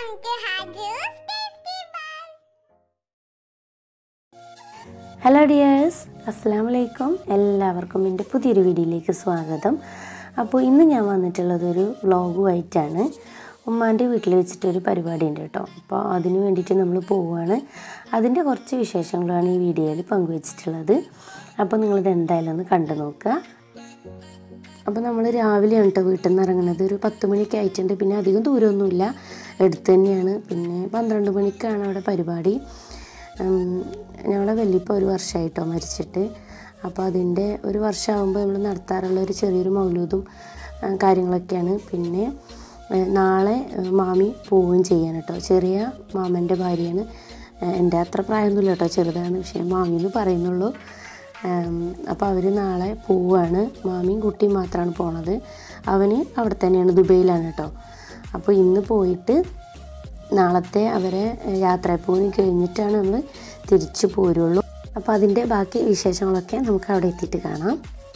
to Haju's Tasty Buzz. Hello dears അസ്സാം വലൈക്കും എല്ലാവർക്കും എൻ്റെ പുതിയൊരു വീഡിയോയിലേക്ക് സ്വാഗതം അപ്പോൾ ഇന്ന് ഞാൻ വന്നിട്ടുള്ളത് ഒരു വ്ളോഗുമായിട്ടാണ് ഉമ്മാൻ്റെ വീട്ടിൽ വെച്ചിട്ടൊരു പരിപാടി ഉണ്ട് കേട്ടോ അപ്പോൾ അതിന് വേണ്ടിയിട്ട് നമ്മൾ പോവുകയാണ് അതിൻ്റെ കുറച്ച് വിശേഷങ്ങളാണ് ഈ വീഡിയോയിൽ പങ്കുവച്ചിട്ടുള്ളത് അപ്പോൾ നിങ്ങളിത് എന്തായാലും ഒന്ന് കണ്ടു നോക്കുക അപ്പോൾ നമ്മൾ രാവിലെയാണ് കേട്ടോ വീട്ടിൽ നിന്ന് ഇറങ്ങുന്നത് ഒരു പത്ത് മണിയൊക്കെ ആയിട്ടുണ്ട് പിന്നെ അധികം ദൂരമൊന്നുമില്ല അടുത്ത് തന്നെയാണ് പിന്നെ പന്ത്രണ്ട് മണിക്കാണ് അവിടെ പരിപാടി ഉം, ഞങ്ങളുടെ വല്യപ്പ ഒരു വർഷമായിട്ടോ മരിച്ചിട്ട് അപ്പോൾ അതിൻ്റെ ഒരു വർഷമാകുമ്പോൾ നമ്മൾ നടത്താറുള്ള ഒരു ചെറിയൊരു മൗലൂദും ആ, കാര്യങ്ങളൊക്കെയാണ് പിന്നെ ഏ, നാളെ ഏ, മാമി പോവുകയും ചെയ്യാൻ കേട്ടോ ചെറിയ മാമൻ്റെ ഭാര്യയാണ് ഏ, എൻ്റെ അത്ര പ്രായമൊന്നുമില്ല കേട്ടോ ചെറുതാണ് പക്ഷേ മാമി എന്ന് പറയുന്നുള്ളൂ അപ്പോൾ അവർ നാളെ പോവുകയാണ് മാമിയും കുട്ടിയും മാത്രമാണ് പോണത് അവന് അവിടെ തന്നെയാണ് ദുബൈയിലാണ് കേട്ടോ അപ്പോൾ ഇന്ന് പോയിട്ട് നാളത്തെ അവരെ യാത്രാപ്പൂവിന് കഴിഞ്ഞിട്ടാണ് നമ്മൾ തിരിച്ചു പോരുള്ളൂ അപ്പോൾ അതിൻ്റെ ബാക്കി വിശേഷങ്ങളൊക്കെ നമുക്ക് അവിടെ എത്തിയിട്ട് കാണാം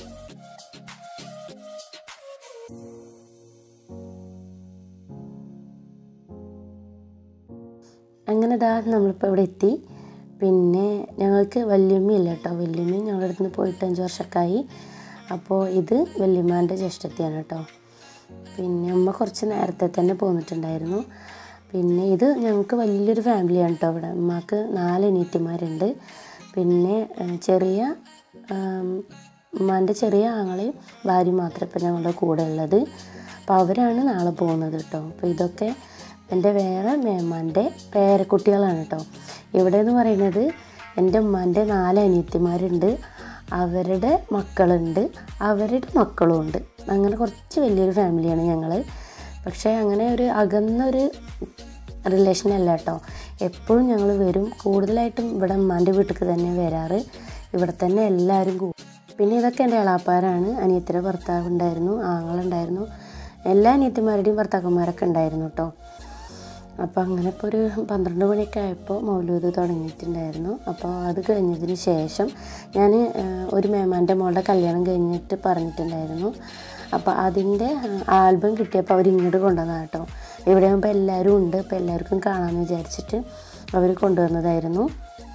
അങ്ങനെ ദാ നമ്മളിപ്പോൾ ഇവിടെ എത്തി പിന്നെ ഞങ്ങൾക്ക് വല്യമ്മയില്ല കേട്ടോ വല്യമ്മ ഞങ്ങളുടെ അടുത്ത് നിന്ന് പോയിട്ട് അഞ്ച് വർഷമൊക്കെയായി അപ്പോൾ ഇത് വല്യമ്മാൻ്റെ ജ്യേഷ്ഠത്തിയാണ് കേട്ടോ പിന്നെ അമ്മ കുറച്ച് നേരത്തെ തന്നെ പോന്നിട്ടുണ്ടായിരുന്നു പിന്നെ ഇത് ഞങ്ങൾക്ക് വലിയൊരു ഫാമിലിയാണ് കേട്ടോ ഇവിടെ ഉമ്മക്ക് നാല് അനിയത്തിമാരുണ്ട് പിന്നെ ഏഹ്, ചെറിയ ആം, ഉമ്മാൻ്റെ ചെറിയ ആങ്ങളെയും ഭാര്യയും മാത്രമേ ഇപ്പം ഞങ്ങളുടെ കൂടെ ഉള്ളത് അപ്പോൾ അവരാണ് നാളെ പോകുന്നത് കേട്ടോ അപ്പോൾ ഇതൊക്കെ എൻ്റെ വേറെ മേമാൻ്റെ പേരക്കുട്ടികളാണ് കേട്ടോ ഇവിടെ എന്ന് പറയുന്നത് എൻ്റെ ഉമ്മാൻ്റെ നാല് അനിയത്തിമാരുണ്ട് അവരുടെ മക്കളുണ്ട് അവരുടെ മക്കളും ഉണ്ട് അങ്ങനെ കുറച്ച് വലിയൊരു ഫാമിലിയാണ് ഞങ്ങൾ പക്ഷേ അങ്ങനെ ഒരു അകന്നൊരു റിലേഷൻ അല്ല കേട്ടോ എപ്പോഴും ഞങ്ങൾ വരും കൂടുതലായിട്ടും ഇവിടെ ഉമ്മാൻ്റെ വീട്ടിലേക്ക് തന്നെ വരാറ് ഇവിടെ തന്നെ എല്ലാവരും കൂടും പിന്നെ ഇതൊക്കെ എൻ്റെ എളാപ്പാരാണ് അനിയത്തിയുടെ ഭർത്താവ് ഉണ്ടായിരുന്നു ആങ്ങളുണ്ടായിരുന്നു എല്ലാ അനിയത്തിമാരുടെയും ഭർത്താക്കന്മാരൊക്കെ ഉണ്ടായിരുന്നു കേട്ടോ അപ്പോൾ അങ്ങനെ ഇപ്പോൾ ഒരു പന്ത്രണ്ട് മണിയൊക്കെ ആയപ്പോൾ മൗലൂദ് തുടങ്ങിയിട്ടുണ്ടായിരുന്നു അപ്പോൾ അത് കഴിഞ്ഞതിന് ശേഷം ഞാൻ ഒരു മേമാൻ്റെ മോളുടെ കല്യാണം കഴിഞ്ഞിട്ട് പറഞ്ഞിട്ടുണ്ടായിരുന്നു അപ്പോൾ അതിൻ്റെ ആൽബം കിട്ടിയപ്പോൾ അവർ ഇങ്ങോട്ട് കൊണ്ടുവന്നതാണ് കേട്ടോ ഇവിടെ ആകുമ്പോൾ എല്ലാവരും ഉണ്ട് അപ്പോൾ എല്ലാവർക്കും കാണാമെന്ന് വിചാരിച്ചിട്ട് അവർ കൊണ്ടുവന്നതായിരുന്നു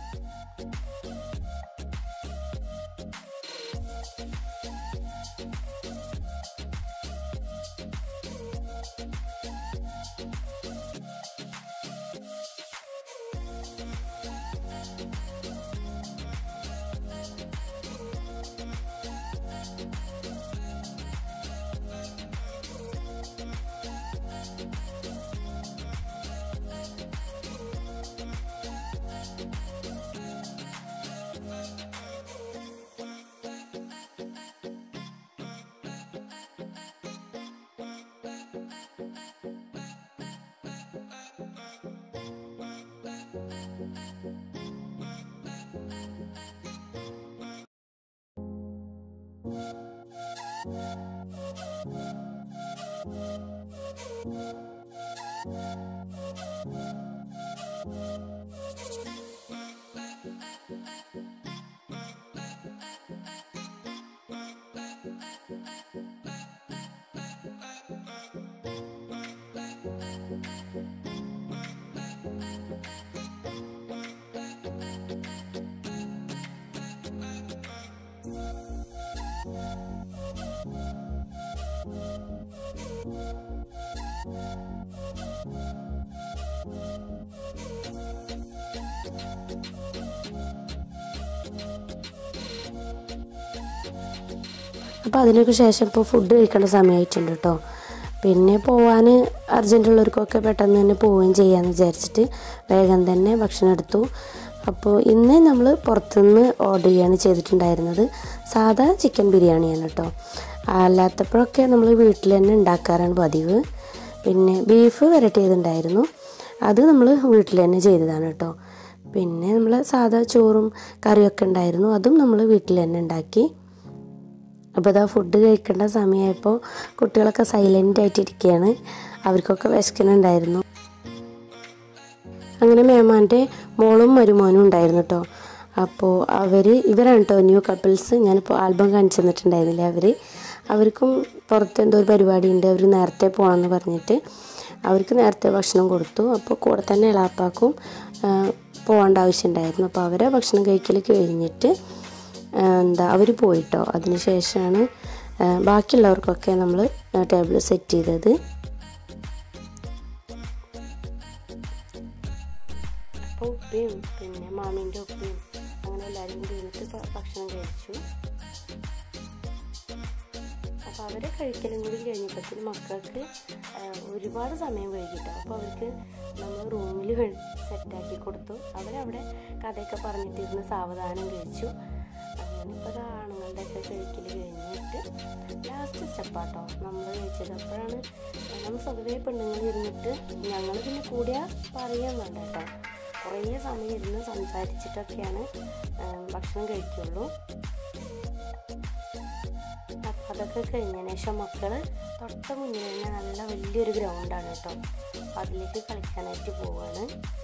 അപ്പോൾ അതിനൊക്കെ ശേഷം ഇപ്പോൾ ഫുഡ് കഴിക്കേണ്ട സമയമായിട്ടുണ്ട് കേട്ടോ പിന്നെ പോവാൻ അർജൻറ്റുള്ളവർക്കൊക്കെ പെട്ടെന്ന് തന്നെ പോവുകയും ചെയ്യാമെന്ന് വിചാരിച്ചിട്ട് വേഗം തന്നെ ഭക്ഷണം എടുത്തു അപ്പോൾ ഇന്ന് നമ്മൾ പുറത്തുനിന്ന് ഓർഡർ ചെയ്യാണ് ചെയ്തിട്ടുണ്ടായിരുന്നത് സാധാ ചിക്കൻ ബിരിയാണിയാണ് കേട്ടോ അല്ലാത്തപ്പോഴൊക്കെ നമ്മൾ വീട്ടിൽ തന്നെ ഉണ്ടാക്കാറാണ് പതിവ് പിന്നെ ബീഫ് വരട്ടി ചെയ്തിട്ടുണ്ടായിരുന്നു അത് നമ്മൾ വീട്ടിൽ തന്നെ ചെയ്തതാണ് കേട്ടോ പിന്നെ നമ്മൾ സാധാ ചോറും കറിയൊക്കെ ഉണ്ടായിരുന്നു അതും നമ്മൾ വീട്ടിൽ തന്നെ ഉണ്ടാക്കി അപ്പോൾ ഇതാ ഫുഡ് കഴിക്കേണ്ട സമയമായപ്പോൾ കുട്ടികളൊക്കെ സൈലൻ്റ് ആയിട്ടിരിക്കുകയാണ് അവർക്കൊക്കെ വിശക്കുന്നുണ്ടായിരുന്നു അങ്ങനെ മേമാൻ്റെ മോളും മരുമോനും ഉണ്ടായിരുന്നു കേട്ടോ അപ്പോൾ അവർ ഇവരാണ് കേട്ടോ ന്യൂ കപ്പിൾസ് ഞാനിപ്പോൾ ആൽബം കാണിച്ചു തന്നിട്ടുണ്ടായിരുന്നില്ലേ അവർ അവർക്കും പുറത്ത് എന്തോ ഒരു പരിപാടി ഉണ്ട് അവർ നേരത്തെ പോകണമെന്ന് പറഞ്ഞിട്ട് അവർക്ക് നേരത്തെ ഭക്ഷണം കൊടുത്തു അപ്പോൾ കൂടെ തന്നെ എളാപ്പാക്കും പോകേണ്ട ആവശ്യമുണ്ടായിരുന്നു അപ്പോൾ അവരെ ഭക്ഷണം കഴിക്കൽ കഴിഞ്ഞിട്ട് ആ, എന്താ അവർ പോയിട്ടോ അതിന് ശേഷമാണ് ആ, ബാക്കിയുള്ളവർക്കൊക്കെ നമ്മൾ ടേബിൾ സെറ്റ് ചെയ്തത് അപ്പോൾ ഉപ്പയും പിന്നെ മാമീൻ്റെ ഉപ്പയും അങ്ങനെ എല്ലാവരും കൂടി ഇരുന്നിട്ട് ഭ- ഭക്ഷണം കഴിച്ചു അപ്പോൾ അവരെ കഴിക്കലും കൂടി കഴിഞ്ഞപ്പോഴത്തേന് മക്കൾക്ക് ആ, ഒരുപാട് സമയം വൈകിട്ടോ അപ്പോൾ അവർക്ക് നമ്മൾ റൂമിൽ സെറ്റാക്കി കൊടുത്തു അവരവിടെ കഥയൊക്കെ പറഞ്ഞിട്ടിരുന്ന് സാവധാനം കഴിച്ചു അങ്ങനെ ഇപ്പോൾ ആണുങ്ങളുടെ ഒക്കെ കഴിക്കൽ കഴിഞ്ഞിട്ട് ലാസ്റ്റ് സ്റ്റെപ്പാട്ടോ നമ്മൾ കഴിച്ചത് അപ്പോഴാണ് നമ്മൾ സ്വതവേ പെണ്ണുങ്ങൾ ഇരുന്നിട്ട് ഞങ്ങൾ പിന്നെ കൂടിയാൽ പറയാൻ വേണ്ട കേട്ടോ കുറേ സമയം ഇരുന്ന് സംസാരിച്ചിട്ടൊക്കെയാണ് ആ, ഭക്ഷണം കഴിക്കുള്ളൂ അപ്പം അതൊക്കെ കഴിഞ്ഞതിന് ശേഷം മക്കൾ തൊട്ട മുന്നിൽ തന്നെ നല്ല വലിയൊരു ഗ്രൗണ്ടാണ് കേട്ടോ അപ്പം അതിലേക്ക് കളിക്കാനായിട്ട് പോവാണ്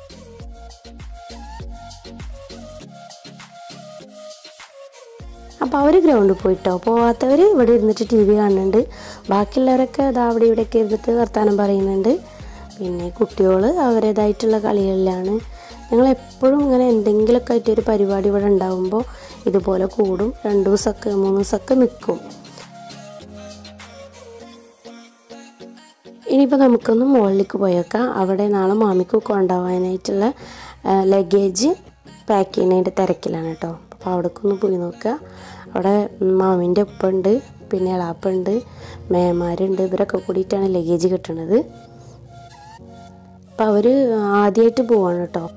അപ്പോൾ അവർ ഗ്രൗണ്ടിൽ പോയിട്ടോ പോവാത്തവർ ഇവിടെ ഇരുന്നിട്ട് ടി വി കാണുന്നുണ്ട് ബാക്കിയുള്ളവരൊക്കെ ഇതാ അവിടെ ഇവിടെയൊക്കെ ഇരുന്നിട്ട് വർത്തമാനം പറയുന്നുണ്ട് പിന്നെ കുട്ടികൾ അവരുടേതായിട്ടുള്ള കളികളിലാണ് ഞങ്ങൾ എപ്പോഴും ഇങ്ങനെ എന്തെങ്കിലുമൊക്കെ ആയിട്ടൊരു പരിപാടി ഇവിടെ ഉണ്ടാകുമ്പോൾ ഇതുപോലെ കൂടും രണ്ട് ദിവസമൊക്കെ മൂന്ന് ദിവസമൊക്കെ നിൽക്കും ഇനിയിപ്പോൾ നമുക്കൊന്ന് മുകളിലേക്ക് പോയേക്കാം അവിടെ നാളെ മാമിക്ക് കൊണ്ടുപോകാനായിട്ടുള്ള ലഗേജ് പാക്ക് ചെയ്യുന്നതിൻ്റെ തിരക്കിലാണ് കേട്ടോ അപ്പോൾ അവിടേക്കൊന്ന് പോയി നോക്കുക അവിടെ മാമിൻ്റെ ഉപ്പുണ്ട് പിന്നെ എളാപ്പുണ്ട് മേമാരുണ്ട് ഇവരൊക്കെ കൂടിയിട്ടാണ് ലഗേജ് കിട്ടുന്നത് അപ്പോൾ അവർ ആദ്യമായിട്ട് പോവാണ് കേട്ടോ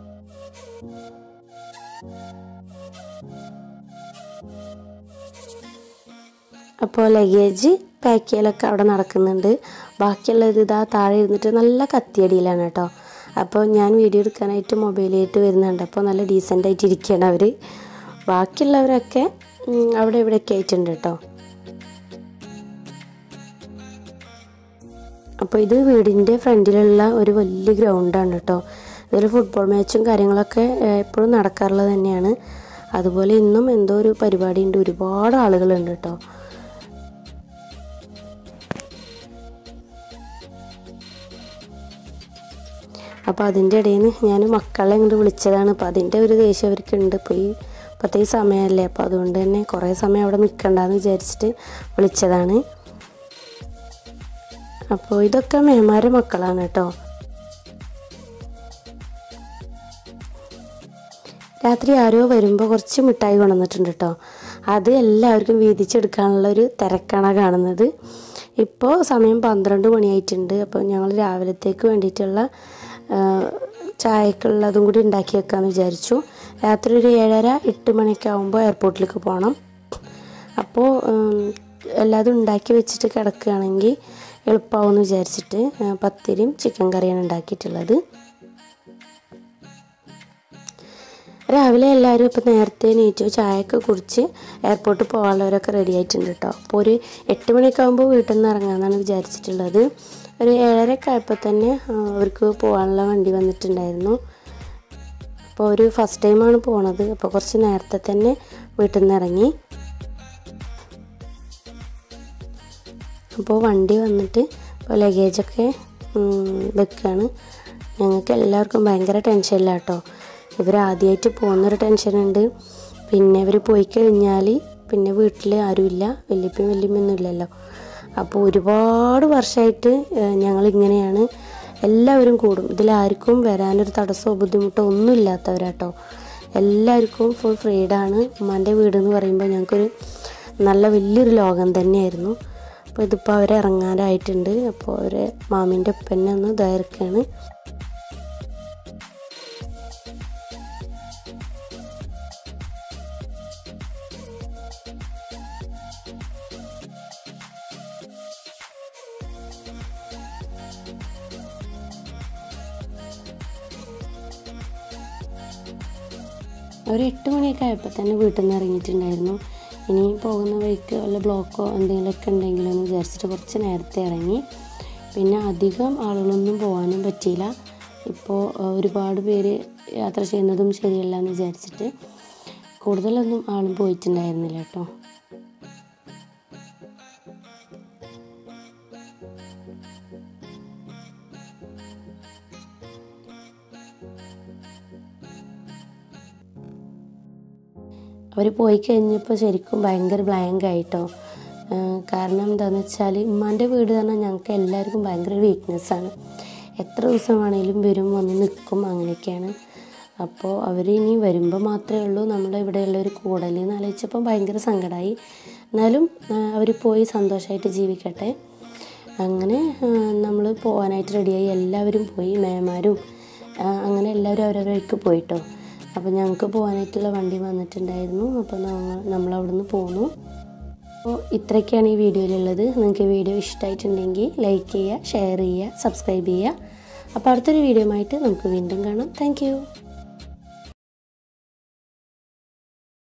അപ്പോൾ ലഗേജ് പാക്ക് ചെയ്യലൊക്കെ അവിടെ നടക്കുന്നുണ്ട് ബാക്കിയുള്ളത് ഇതാ താഴെ ഇരുന്നിട്ട് നല്ല കത്തിയടിയിലാണ് കേട്ടോ അപ്പോൾ ഞാൻ വീഡിയോ എടുക്കാനായിട്ട് മൊബൈലായിട്ട് വരുന്നുണ്ട് അപ്പോൾ നല്ല ഡീസൻ്റ് ആയിട്ട് ഇരിക്കുകയാണ് അവർ ബാക്കിയുള്ളവരൊക്കെ ഉം, അവിടെ ഇവിടെയൊക്കെ ആയിട്ടുണ്ട് കേട്ടോ അപ്പോൾ ഇത് വീടിൻ്റെ ഫ്രണ്ടിലുള്ള ഒരു വലിയ ഗ്രൗണ്ടാണ് കേട്ടോ ഇതിൽ ഫുട്ബോൾ മാച്ചും കാര്യങ്ങളൊക്കെ ഏഹ്, എപ്പോഴും നടക്കാറുള്ളത് തന്നെയാണ് അതുപോലെ ഇന്നും എന്തോ ഒരു പരിപാടി ഉണ്ട് ഒരുപാട് ആളുകളുണ്ട് കേട്ടോ അപ്പോൾ അതിൻ്റെ ഇടയിൽ നിന്ന് ഞാൻ മക്കളെ ഇങ്ങോട്ട് വിളിച്ചതാണ് അപ്പോൾ അതിൻ്റെ ഒരു ദേഷ്യം അവർക്കുണ്ട് ഇപ്പോൾ ഈ ഇപ്പോഴത്തെ ഈ സമയമല്ലേ അപ്പോൾ അതുകൊണ്ട് തന്നെ കുറേ സമയം അവിടെ നിൽക്കണ്ടെന്ന് വിചാരിച്ചിട്ട് വിളിച്ചതാണ് അപ്പോൾ ഇതൊക്കെ മേമാരുടെ മക്കളാണ് കേട്ടോ രാത്രി ആരോ വരുമ്പോൾ കുറച്ച് മിഠായി കൊണ്ടുവന്നിട്ടുണ്ട് കേട്ടോ അത് എല്ലാവർക്കും വീതിച്ചെടുക്കാനുള്ള ഒരു തിരക്കാണ് കാണുന്നത് ഇപ്പോൾ സമയം പന്ത്രണ്ട് മണിയായിട്ടുണ്ട് അപ്പോൾ ഞങ്ങൾ രാവിലത്തേക്ക് വേണ്ടിയിട്ടുള്ള ആ, ചായക്കുള്ളതും കൂടി ഉണ്ടാക്കി വെക്കാമെന്ന് വിചാരിച്ചു രാത്രി ഒരു ഏഴര എട്ട് മണിയൊക്കെ ആകുമ്പോൾ എയർപോർട്ടിലേക്ക് പോകണം അപ്പോൾ ഉം, എല്ലാതും ഉണ്ടാക്കി വെച്ചിട്ട് കിടക്കുകയാണെങ്കിൽ എളുപ്പമാവുമെന്ന് വിചാരിച്ചിട്ട് ആ, പത്തിരിയും ചിക്കൻ കറിയാണ് ഉണ്ടാക്കിയിട്ടുള്ളത് രാവിലെ എല്ലാവരും ഇപ്പം നേരത്തെ നീറ്റു ചായയൊക്കെ കുടിച്ച് എയർപോർട്ടിൽ പോകാനുള്ളവരൊക്കെ റെഡി ആയിട്ടുണ്ട് കേട്ടോ അപ്പോൾ ഒരു എട്ട് മണിയൊക്കെ ആകുമ്പോൾ വീട്ടിൽ നിന്ന് ഇറങ്ങാമെന്നാണ് വിചാരിച്ചിട്ടുള്ളത് ഒരു ഏഴരയൊക്കെ ആയപ്പോൾ തന്നെ ആ, അവർക്ക് പോകാനുള്ള വണ്ടി വന്നിട്ടുണ്ടായിരുന്നു അപ്പോൾ ഒരു ഫസ്റ്റ് ടൈമാണ് പോണത് അപ്പോൾ കുറച്ച് നേരത്തെ തന്നെ വീട്ടിൽ നിന്ന് ഇറങ്ങി അപ്പോൾ വണ്ടി വന്നിട്ട് ഇപ്പോൾ ലഗേജൊക്കെ വെക്കുകയാണ് ഞങ്ങൾക്ക് എല്ലാവർക്കും ഭയങ്കര ടെൻഷനില്ല കേട്ടോ ഇവർ ആദ്യമായിട്ട് പോകുന്നൊരു ടെൻഷനുണ്ട് പിന്നെ ഇവർ പോയി കഴിഞ്ഞാൽ പിന്നെ വീട്ടിൽ ആരുമില്ല വല്യപ്പയും വല്യമ്മയൊന്നും ഇല്ലല്ലോ അപ്പോൾ ഒരുപാട് വർഷമായിട്ട് ഞങ്ങളിങ്ങനെയാണ് എല്ലാവരും കൂടും ഇതിലാർക്കും വരാനൊരു തടസ്സമോ ബുദ്ധിമുട്ടോ ഒന്നും ഇല്ലാത്തവരാട്ടോ എല്ലാവർക്കും ഫുൾ ഫ്രീഡാണ് ഉമ്മാൻ്റെ വീട് എന്ന് പറയുമ്പോൾ ഞങ്ങൾക്കൊരു നല്ല വലിയൊരു ലോകം തന്നെയായിരുന്നു അപ്പോൾ ഇതിപ്പോൾ അവർ ഇറങ്ങാനായിട്ടുണ്ട് അപ്പോൾ അവർ മാമിൻ്റെ ഒപ്പന്നെ ഒന്ന് ദയർക്കാണ് ഒരു എട്ട് മണിയൊക്കെ ആയപ്പോൾ തന്നെ വീട്ടിൽ നിന്ന് ഇറങ്ങിയിട്ടുണ്ടായിരുന്നു ഇനി പോകുന്ന വഴിക്ക് വല്ല ബ്ലോക്കോ എന്തെങ്കിലുമൊക്കെ ഉണ്ടെങ്കിലോ എന്ന് വിചാരിച്ചിട്ട് കുറച്ച് നേരത്തെ ഇറങ്ങി പിന്നെ അധികം ആളുകളൊന്നും പോകാനും പറ്റിയില്ല ഇപ്പോൾ ഏഹ്, ഒരുപാട് പേര് യാത്ര ചെയ്യുന്നതും ശരിയല്ല എന്ന് വിചാരിച്ചിട്ട് കൂടുതലൊന്നും ആളും പോയിട്ടുണ്ടായിരുന്നില്ല കേട്ടോ അവർ പോയി കഴിഞ്ഞപ്പോൾ ശരിക്കും ഭയങ്കര ബ്ലാങ്ക് ആയിട്ടോ ഏഹ് കാരണം എന്താണെന്ന് വെച്ചാൽ ഉമ്മാൻ്റെ വീട് പറഞ്ഞാൽ ഞങ്ങൾക്ക് എല്ലാവർക്കും ഭയങ്കര വീക്ക്നെസ്സാണ് എത്ര ദിവസം വേണേലും വരും വന്ന് നിൽക്കും അങ്ങനെയൊക്കെയാണ് അപ്പോൾ അവർ ഇനി വരുമ്പോൾ മാത്രമേ ഉള്ളൂ നമ്മുടെ ഇവിടെയുള്ള ഒരു കൂടൽ എന്ന് ആലോചിച്ചപ്പോൾ ഭയങ്കര സങ്കടമായി എന്നാലും അവർ പോയി സന്തോഷമായിട്ട് ജീവിക്കട്ടെ അങ്ങനെ നമ്മൾ പോകാനായിട്ട് റെഡിയായി എല്ലാവരും പോയി മേമാരും ആ, അങ്ങനെ എല്ലാവരും അവരവരുടെ വഴിക്ക് പോയിട്ടോ അപ്പോൾ ഞങ്ങൾക്ക് പോകാനായിട്ടുള്ള വണ്ടി വന്നിട്ടുണ്ടായിരുന്നു അപ്പോൾ നമ്മൾ നമ്മളവിടുന്ന് പോന്നു അപ്പോൾ ഇത്രയൊക്കെയാണ് ഈ വീഡിയോയിലുള്ളത് നിങ്ങൾക്ക് ഈ വീഡിയോ ഇഷ്ടമായിട്ടുണ്ടെങ്കിൽ ലൈക്ക് ചെയ്യുക ഷെയർ ചെയ്യുക സബ്സ്ക്രൈബ് ചെയ്യുക അപ്പോൾ അടുത്തൊരു വീഡിയോ ആയിട്ട് നമുക്ക് വീണ്ടും കാണാം താങ്ക്